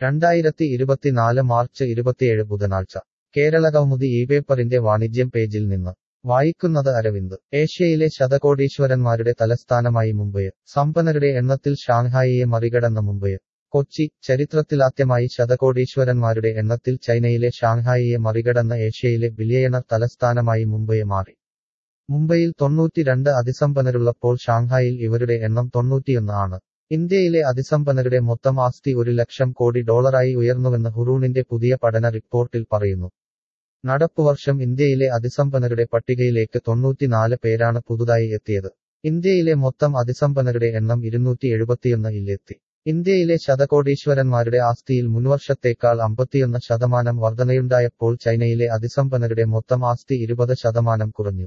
രണ്ടായിരത്തി ഇരുപത്തിനാല് മാർച്ച് ഇരുപത്തിയേഴ് ബുധനാഴ്ച കേരള കൗമുദി ഈ പേപ്പറിന്റെ വാണിജ്യം പേജിൽ നിന്ന് വായിക്കുന്നത് അരവിന്ദ് ഏഷ്യയിലെ ശതകോടീശ്വരന്മാരുടെ തലസ്ഥാനമായി മുംബൈ സമ്പന്നരുടെ എണ്ണത്തിൽ ഷാങ്ഹായിയെ മറികടന്ന മുംബൈ കൊച്ചി ചരിത്രത്തിലാദ്യമായി ശതകോടീശ്വരന്മാരുടെ എണ്ണത്തിൽ ചൈനയിലെ ഷാങ്ഹായിയെ മറികടന്ന ഏഷ്യയിലെ ബില്യണർ തലസ്ഥാനമായി മുംബൈ മാറി മുംബൈയിൽ തൊണ്ണൂറ്റിരണ്ട് അതിസമ്പന്നരുള്ളപ്പോൾ ഷാങ്ഹായിൽ ഇവരുടെ എണ്ണം തൊണ്ണൂറ്റിയൊന്ന് ആണ് ഇന്ത്യയിലെ അതിസമ്പന്നരുടെ മൊത്തം ആസ്തി ഒരു ലക്ഷം കോടി ഡോളറായി ഉയർന്നുവെന്ന് ഹുറൂണിന്റെ പുതിയ പഠന റിപ്പോർട്ടിൽ പറയുന്നു നടപ്പുവർഷം ഇന്ത്യയിലെ അതിസമ്പന്നരുടെ പട്ടികയിലേക്ക് തൊണ്ണൂറ്റിനാല് പേരാണ് പുതുതായി എത്തിയത് ഇന്ത്യയിലെ മൊത്തം അതിസമ്പന്നരുടെ എണ്ണം ഇരുന്നൂറ്റി എഴുപത്തിയൊന്ന് ഇല്ലെത്തി ഇന്ത്യയിലെ ശതകോടീശ്വരന്മാരുടെ ആസ്തിയിൽ മുൻവർഷത്തേക്കാൾ അമ്പത്തിയൊന്ന് ശതമാനം വർധനയുണ്ടായപ്പോൾ ചൈനയിലെ അതിസമ്പന്നരുടെ മൊത്തം ആസ്തി ഇരുപത് ശതമാനം കുറഞ്ഞു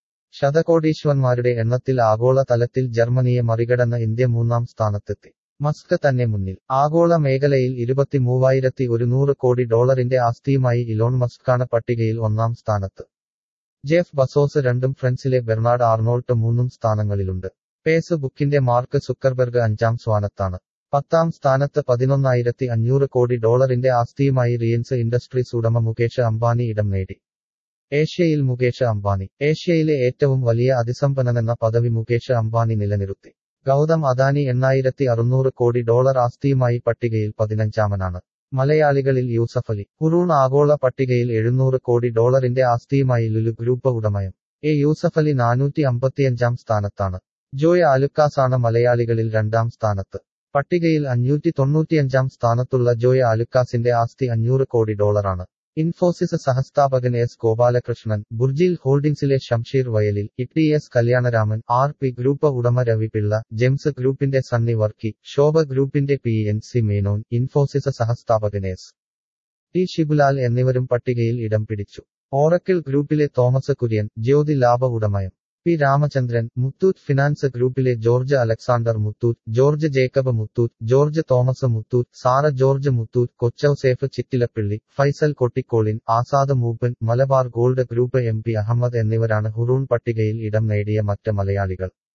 ശതകോടീശ്വരന്മാരുടെ എണ്ണത്തിൽ ആഗോള തലത്തിൽ ജർമ്മനിയെ മറികടന്ന ഇന്ത്യ മൂന്നാം സ്ഥാനത്തെത്തി മസ്ക് തന്നെ മുന്നിൽ ആഗോള മേഖലയിൽ ഇരുപത്തിമൂവായിരത്തി ഒരുന്നൂറ് കോടി ഡോളറിന്റെ ആസ്തിയുമായി ഇലോൺ മസ്കാണ് പട്ടികയിൽ ഒന്നാം സ്ഥാനത്ത് ജെഫ് ബസോസ് രണ്ടും ഫ്രൻസിലെ ബെർണാഡ് ആർണോൾട്ട് മൂന്നും സ്ഥാനങ്ങളിലുണ്ട് ഫേസ്ബുക്കിന്റെ മാർക്ക് സുക്കർബർഗ് അഞ്ചാം സ്ഥാനത്താണ് പത്താം സ്ഥാനത്ത് പതിനൊന്നായിരത്തി അഞ്ഞൂറ് കോടി ഡോളറിന്റെ ആസ്തിയുമായി റിയൻസ് ഇൻഡസ്ട്രീസ് ഉടമ മുകേഷ് അംബാനി ഇടം നേടി ഏഷ്യയിൽ മുകേഷ് അംബാനി ഏഷ്യയിലെ ഏറ്റവും വലിയ അതിസമ്പന്നനെന്ന പദവി മുകേഷ് അംബാനി നിലനിർത്തി ഗൗതം അദാനി എണ്ണായിരത്തി അറുന്നൂറ് കോടി ഡോളർ ആസ്തിയുമായി പട്ടികയിൽ പതിനഞ്ചാമനാണ് മലയാളികളിൽ യൂസഫലി ഹുറൂൺ ആഗോള പട്ടികയിൽ എഴുന്നൂറ് കോടി ഡോളറിന്റെ ആസ്തിയുമായി ലുലു ഗ്രൂപ്പ് ഉടമയം എ യൂസഫലി നാനൂറ്റി അമ്പത്തിയഞ്ചാം സ്ഥാനത്താണ് ജോയ് ആലുക്കാസാണ് മലയാളികളിൽ രണ്ടാം സ്ഥാനത്ത് പട്ടികയിൽ അഞ്ഞൂറ്റി തൊണ്ണൂറ്റിയഞ്ചാം സ്ഥാനത്തുള്ള ജോയ് ആലുക്കാസിന്റെ ആസ്തി അഞ്ഞൂറ് കോടി ഡോളറാണ് ഇൻഫോസിസ് സഹസ്ഥാപകൻ എസ് ഗോപാലകൃഷ്ണൻ ബുർജിൽ ഹോൾഡിംഗ്സിലെ Shamsheer Vayalil E S Kalyanaraman R P group ഉടമ രവിപിള്ള ജെംസ് ഗ്രൂപ്പിന്റെ സണ്ണി വർക്കി ശോഭ ഗ്രൂപ്പിന്റെ P N C Menon Infosys സഹസ്ഥാപകൻ എസ് ടി ഷിബുലാൽ എന്നിവരും പട്ടികയിൽ ഇടം പിടിച്ചു ഓറക്കിൾ ഗ്രൂപ്പിലെ തോമസ് കുര്യൻ ജ്യോതി ലാഭ ഉടമയം പി രാമചന്ദ്രൻ മുത്തൂറ്റ് ഫിനാൻസ് ഗ്രൂപ്പിലെ George Alexander Muthoot George Jacob Muthoot George Thomas Muthoot Sara George Muthoot Kochouseph Chittilappilly Faisal Kottikollon Azad Moopen Malabar gold group M P Ahammed എന്നിവരാണ് ഹുറൂൺ പട്ടികയിൽ ഇടം നേടിയ മറ്റ് മലയാളികൾ